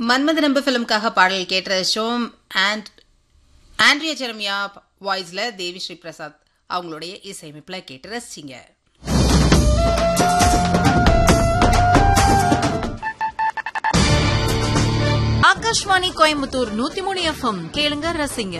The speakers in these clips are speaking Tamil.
மன்மத நம்ப ஃபிலிம்காக பாடல் கேட்ட ஷோம் அண்ட் ஆண்ட்ரியா ஜெரமியா வாய்ஸ்ல தேவி ஸ்ரீ பிரசாத் அவங்களுடைய இசையமைப்புல கேட்டு ரசிச்சிங்க ஆகாஷ்வாணி கோயம்புத்தூர் நூத்தி மூணு எஃப்எம் கேளுங்க ரசிங்க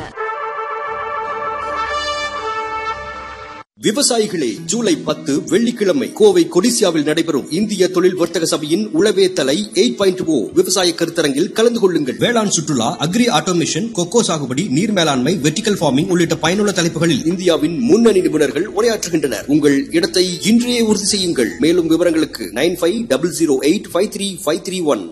விவசாயிகளே ஜூலை பத்து வெள்ளிக்கிழமை கோவை கொடிசியாவில் நடைபெறும் இந்திய தொழில் வர்த்தக சபையின் உளவே தலை எயிட் பாயிண்ட் ஓ விவசாய கருத்தரங்கில் கலந்து கொள்ளுங்கள் வேளாண் சுற்றுலா அக்ரி ஆட்டோமேஷன் கொக்கோ சாகுபடி நீர் மேலாண்மை வெர்டிகல் ஃபார்மிங் உள்ளிட்ட பயனுள்ள தலைப்புகளில் இந்தியாவின் முன்னணி நிபுணர்கள் உரையாற்றுகின்றனர் உங்கள் இடத்தை இன்றையே உறுதி செய்யுங்கள் மேலும் விவரங்களுக்கு nine five double zero eight five three five three one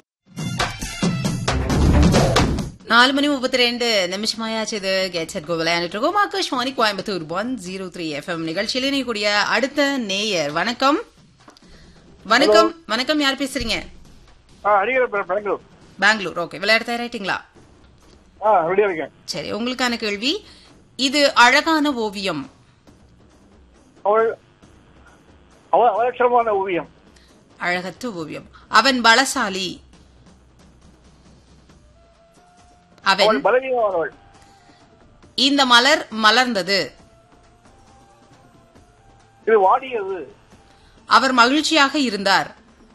நாலு மணி முப்பத்தி ரெண்டு நிமிஷமாயாச்சு இது கெட் செட் கோ விளையாண்டுட்டு இருக்கோம் Akashvani Coimbatore one zero three FM நிகழ்ச்சியில் இணையக்கூடிய அடுத்த நேயர் வணக்கம் வணக்கம் வணக்கம் யார் பேசுறீங்க ஆ அடிக்கிற பெங்களூர் பெங்களூர் ஓகே விளையாட தயாராயிட்டீங்களா ஆ ரெடியா இருக்கேன் சரி உங்களுக்கான கேள்வி இது அழகான ஓவியம் அவள் அவ அவலட்சணமான ஓவியம் அழகற்ற ஓவியம் அவன் பலசாலி அவன் அவள் பலவீனமானவள் இந்த மலர் மலர்ந்தது இது வாடியது அவர் மகிழ்ச்சியாக இருந்தார்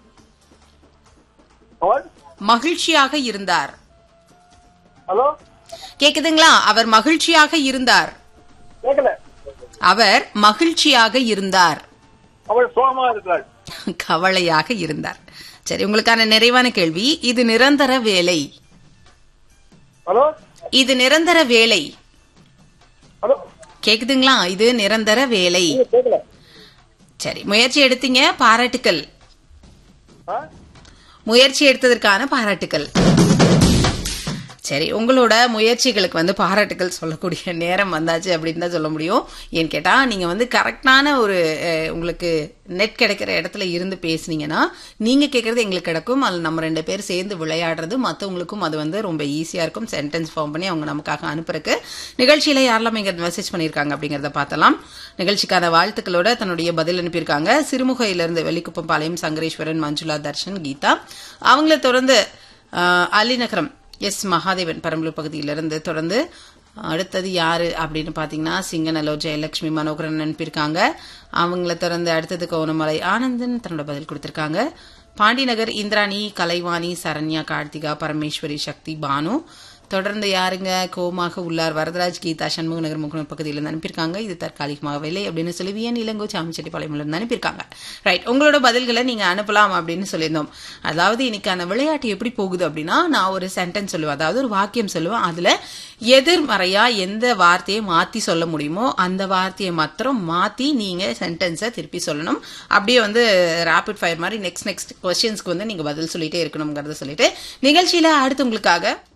அவள் மகிழ்ச்சியாக இருந்தார் ஹலோ கேக்குதுங்களா அவர் மகிழ்ச்சியாக இருந்தார் கேட்கல அவர் மகிழ்ச்சியாக இருந்தார் அவள் சோகமா இருக்கிறாள் கவலையாக இருந்தார் சரி உங்களுக்கான நிறைவான கேள்வி இது நிரந்தர வேலை ஹலோ இது நிரந்தர வேலை ஹலோ கேக்குதுங்களா இது நிரந்தர வேலை நீங்க கேட்கல சரி முயற்சி எடுத்தீங்க பாராட்டுக்கள் ஆ முயற்சி எடுத்ததற்கான பாராட்டுக்கள் சரி உங்களோட முயற்சிகளுக்கு வந்து பாராட்டுகள் சொல்லக்கூடிய நேரம் வந்தாச்சு அப்படின்னு தான் சொல்ல முடியும் ஏன்னு கேட்டா நீங்க வந்து கரெக்டான ஒரு அஹ், உங்களுக்கு நெட் கிடைக்கிற இடத்துல இருந்து பேசுனீங்கன்னா நீங்க கேட்கறது எங்களுக்கு கிடைக்கும் அதில் நம்ம ரெண்டு பேர் சேர்ந்து விளையாடுறது மற்றவங்களுக்கும் அது வந்து ரொம்ப ஈஸியா இருக்கும் சென்டென்ஸ் ஃபார்ம் பண்ணி அவங்க நமக்காக அனுப்புறக்கு நிகழ்ச்சியில யாரெல்லாம் இங்க மெசேஜ் பண்ணியிருக்காங்க அப்படிங்கறத பார்த்தலாம் நிகழ்ச்சிக்கான வாழ்த்துக்களோட தன்னுடைய பதில் அனுப்பியிருக்காங்க சிறுமுகையிலிருந்து வெள்ளிக்குப்பம் பாளையம் சங்கரேஸ்வரன் மஞ்சுளா தர்ஷன் கீதா அவங்கள தொடர்ந்து ஆஹ், அலிநகரம் எஸ் மகாதேவன் பெரம்பலூர் பகுதியிலிருந்து தொடர்ந்து அடுத்தது யாரு அப்படின்னு பாத்தீங்கன்னா சிங்கநல்லூர் ஜெயலட்சுமி மனோகரன் அனுப்பியிருக்காங்க அவங்கள தொடர்ந்து அடுத்தது கவுனமலை ஆனந்தன் தன்னோட பதில் கொடுத்திருக்காங்க பாண்டிநகர் இந்திராணி கலைவாணி சரண்யா கார்த்திகா பரமேஸ்வரி சக்தி பானு தொடர்ந்து யாருங்க கோமாக உள்ளார் வரதராஜ் கீதா சண்முக நகர் முகநூல் பகுதியில் இருந்து அனுப்பியிருக்காங்க இது தற்காலிகமாக வேலை அப்படின்னு சொல்லி வியன் இளங்கோ சாமிச்செட்டிப்பாளையம்ல இருந்து அனுப்பியிருக்காங்க ரைட் உங்களோட பதில்களை நீங்க அனுப்பலாம் அப்படின்னு சொல்லியிருந்தோம் அதாவது இன்னைக்கான விளையாட்டு எப்படி போகுது அப்படின்னா நான் ஒரு சென்டென்ஸ் சொல்லுவேன் அதாவது ஒரு வாக்கியம் சொல்லுவேன் அதுல எதிர்மறையா எந்த வார்த்தையை மாத்தி சொல்ல முடியுமோ அந்த வார்த்தையை மாத்திரம் மாத்தி நீங்க சென்டென்ஸை திருப்பி சொல்லணும் அப்படியே வந்து ரேபிட் ஃபயர் மாதிரி நெக்ஸ்ட் நெக்ஸ்ட் கொஸ்டின்ஸ்க்கு வந்து நீங்க பதில் சொல்லிட்டே இருக்கணுங்கிறத சொல்லிட்டு நிகழ்ச்சியில அடுத்து உங்களுக்காக